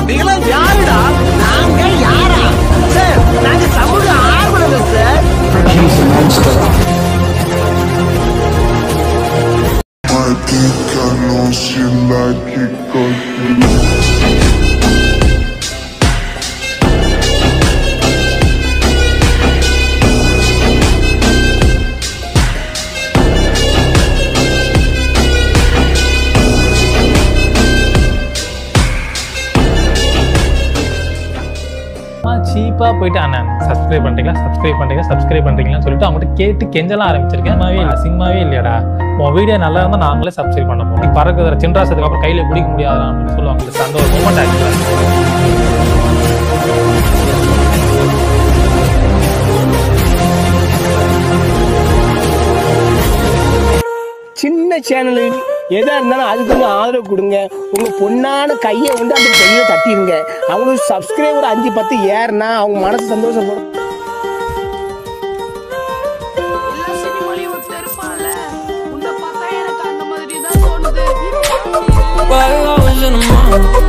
நீங்களாம் யாருடா நாங்க யாரா சார் நாங்க சமூக ஆர்வலர்கள் sir Matica no she like it cause you சீப்பாக போயிட்டு அண்ணன் சப்ஸ்கிரைப் பண்ணுறீங்களா சப்ஸ்கிரைப் பண்ணுறீங்களா சப்ஸ்கிரைப் பண்ணுறீங்களான்னு சொல்லிட்டு அவங்ககிட்ட கேட்டு கெஞ்சலாம் ஆரம்பிச்சிருக்கேன் அம்மாவே இல்லை அசிங்கமாவே இல்லையாடா உன் வீடியோ நல்லா இருந்தால் நாங்களே சப்ஸ்கிரைப் பண்ண போகிறோம் பறக்குற சின்ராசத்துக்கு அப்புறம் கையில் பிடிக்க முடியாதா அப்படின்னு சொல்லுவாங்க அந்த ஒரு மூமெண்ட் ஆக்சுவலாக சின்ன சேனலு எதா இருந்தாலும் அதுக்கு கொஞ்சம் ஆதரவு கொடுங்க உங்க பொண்ணான கையை வந்து அந்த கையில தட்டிடுங்க அவங்களுக்கு சப்ஸ்கிரைபர் அஞ்சு பத்து ஏறுனா அவங்க மனசு சந்தோஷப்படும் எல்லா சினிமாலையும் ஒருத்தர் இருப்பான்ல உன்னை பார்த்தா எனக்கு அந்த மாதிரி தான் தோணுது While I was in the mall,